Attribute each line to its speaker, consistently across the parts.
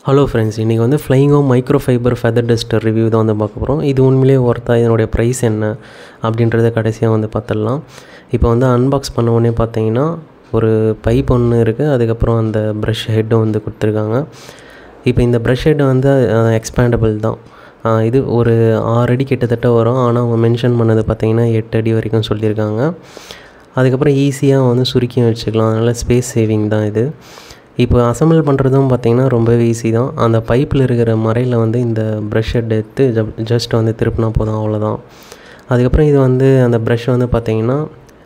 Speaker 1: hello friends இன்றைக்கி வந்து Flyingo micro fibre feather duster review தான் வந்து பார்க்க போகிறோம் இது உண்மையிலேயே ஒர்த்தா இதனுடைய ப்ரைஸ் என்ன அப்படின்றத கடைசியாக வந்து பார்த்துடலாம் இப்போ வந்து அன்பாக்ஸ் பண்ண உடனே பார்த்தீங்கன்னா ஒரு பைப் ஒன்று இருக்குது அதுக்கப்புறம் அந்த ப்ரஷ் ஹெட்டும் வந்து கொடுத்துருக்காங்க இப்போ இந்த ப்ரஷ் ஹெட் வந்து எக்ஸ்பேண்டபிள் தான் ஆஹ் இது ஒரு ஆறு அடி கிட்டத்தட்ட வரும் ஆனால் அவங்க மென்ஷன் பண்ணது பார்த்தீங்கன்னா எட்டு அடி வரைக்கும் சொல்லியிருக்காங்க அதுக்கப்புறம் ஈஸியாக வந்து சுருக்கியும் வச்சுக்கலாம் அதனால் ஸ்பேஸ் சேவிங் தான் இது இப்போ அசம்பிள் பண்ணுறதும் பார்த்திங்கன்னா ரொம்பவே ஈஸி தான் அந்த பைப்பில் இருக்கிற மறையில் வந்து இந்த ப்ரஷ் ஹெட் எடுத்து ஜஸ்ட் வந்து திருப்பினா போதும் அவ்வளோதான் அதுக்கப்புறம் இது வந்து அந்த ப்ரஷ் வந்து பார்த்திங்கன்னா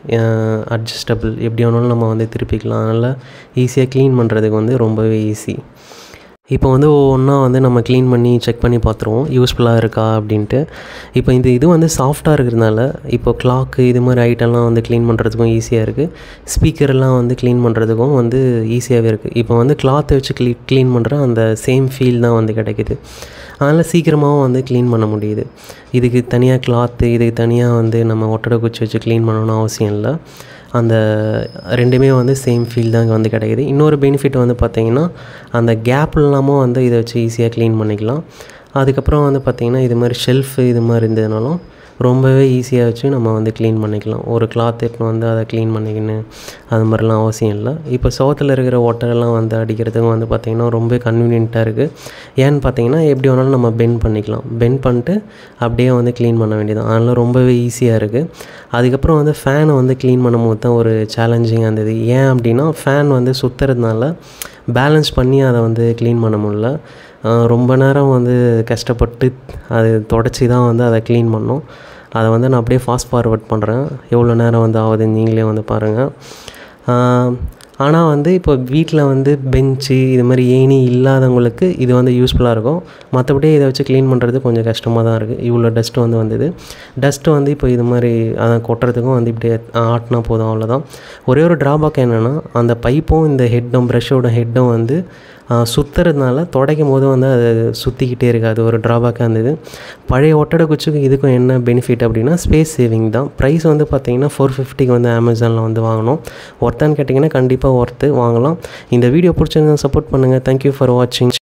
Speaker 1: அட்ஜஸ்டபிள் எப்படி வேணாலும் நம்ம வந்து திருப்பிக்கலாம் அதனால் ஈஸியாக க்ளீன் பண்ணுறதுக்கு வந்து ரொம்பவே ஈஸி இப்போ வந்து ஒவ்வொன்றா வந்து நம்ம க்ளீன் பண்ணி செக் பண்ணி பார்த்துருவோம் யூஸ்ஃபுல்லாக இருக்கா அப்படின்ட்டு இப்போ இந்த இது வந்து சாஃப்டாக இருக்கிறதுனால இப்போ கிளாக்கு இது மாதிரி ஐட்டம்லாம் வந்து க்ளீன் பண்ணுறதுக்கும் ஈஸியாக இருக்குது ஸ்பீக்கர்லாம் வந்து க்ளீன் பண்ணுறதுக்கும் வந்து ஈஸியாகவே இருக்குது இப்போ வந்து கிளாத்தை வச்சு க்ளீ க்ளீன் பண்ணுற அந்த சேம் ஃபீல் தான் வந்து கிடைக்குது அதனால் சீக்கிரமாகவும் வந்து க்ளீன் பண்ண முடியுது இதுக்கு தனியாக கிளாத்து இதுக்கு தனியாக வந்து நம்ம ஒட்டடை குச்சி வச்சு க்ளீன் பண்ணணும்னு அவசியம் இல்லை அந்த ரெண்டுமே வந்து சேம் ஃபீல் தான் இங்கே வந்து கிடைக்குது இன்னொரு பெனிஃபிட் வந்து பார்த்திங்கன்னா அந்த கேப் இல்லாமல் வந்து இதை வச்சு ஈஸியாக க்ளீன் பண்ணிக்கலாம் அதுக்கப்புறம் வந்து பார்த்திங்கன்னா இது மாதிரி ஷெல்ஃபு இது மாதிரி இருந்ததுனாலும் ரொம்பவே ஈஸியாக வச்சு நம்ம வந்து க்ளீன் பண்ணிக்கலாம் ஒரு கிளாத் எடுத்துன்னு வந்து அதை க்ளீன் பண்ணிக்கின்னு அது மாதிரிலாம் அவசியம் இல்லை இப்போ சோத்தில் இருக்கிற ஒட்டரெல்லாம் வந்து அடிக்கிறதுக்கும் வந்து பார்த்திங்கன்னா ரொம்ப கன்வீனியண்ட்டாக இருக்குது ஏன்னு பார்த்தீங்கன்னா எப்படி வேணாலும் நம்ம பெண்ட் பண்ணிக்கலாம் பெண்ட் பண்ணிட்டு அப்படியே வந்து க்ளீன் பண்ண வேண்டியதான் அதனால் ரொம்பவே ஈஸியாக இருக்குது அதுக்கப்புறம் வந்து ஃபேனை வந்து க்ளீன் பண்ணும்போது தான் ஒரு சேலஞ்சிங்காக இருந்தது ஏன் அப்படின்னா ஃபேன் வந்து சுற்றுறதுனால பேலன்ஸ் பண்ணி அதை வந்து க்ளீன் பண்ண முடியல ரொம்ப நேரம் வந்து கஷ்டப்பட்டு அது தொடச்சி தான் வந்து அதை க்ளீன் பண்ணோம் அதை வந்து நான் அப்படியே ஃபாஸ்ட் ஃபார்வர்ட் பண்ணுறேன் எவ்வளோ நேரம் வந்து ஆகுது நீங்களே வந்து பாருங்கள் ஆனால் வந்து இப்போ வீட்டில் வந்து பெஞ்சு இது மாதிரி ஏணி இல்லாதவங்களுக்கு இது வந்து யூஸ்ஃபுல்லாக இருக்கும் மற்றபடி இதை வச்சு க்ளீன் பண்ணுறது கொஞ்சம் கஷ்டமாக தான் இருக்குது இவ்வளோ டஸ்ட்டு வந்து வந்தது டஸ்ட்டு வந்து இப்போ இது மாதிரி அதை கொட்டுறதுக்கும் வந்து இப்படி ஆட்டினா போதும் அவ்வளோதான் ஒரே ஒரு ட்ராபேக் என்னென்னா அந்த பைப்பும் இந்த ஹெட்டும் ப்ரஷ்ஷோட ஹெட்டும் வந்து சுற்றுறதுனால துடைக்கும் போது வந்து அது சுற்றிக்கிட்டே இருக்குது அது ஒரு ட்ராபேக்காக இருந்தது பழைய ஒட்டடை குச்சிக்கு இதுக்கும் என்ன பெனிஃபிட் அப்படின்னா ஸ்பேஸ் சேவிங் தான் ப்ரைஸ் வந்து பார்த்தீங்கன்னா ஃபோர் ஃபிஃப்டிக்கு வந்து அமேசானில் வந்து வாங்கணும் ஒர்த்தான்னு கேட்டிங்கன்னா கண்டிப்பாக ஒர்த்து வாங்கலாம் இந்த வீடியோ பிடிச்சிருந்தா சப்போர்ட் பண்ணுங்கள் தேங்க்யூ ஃபார் வாட்சிங்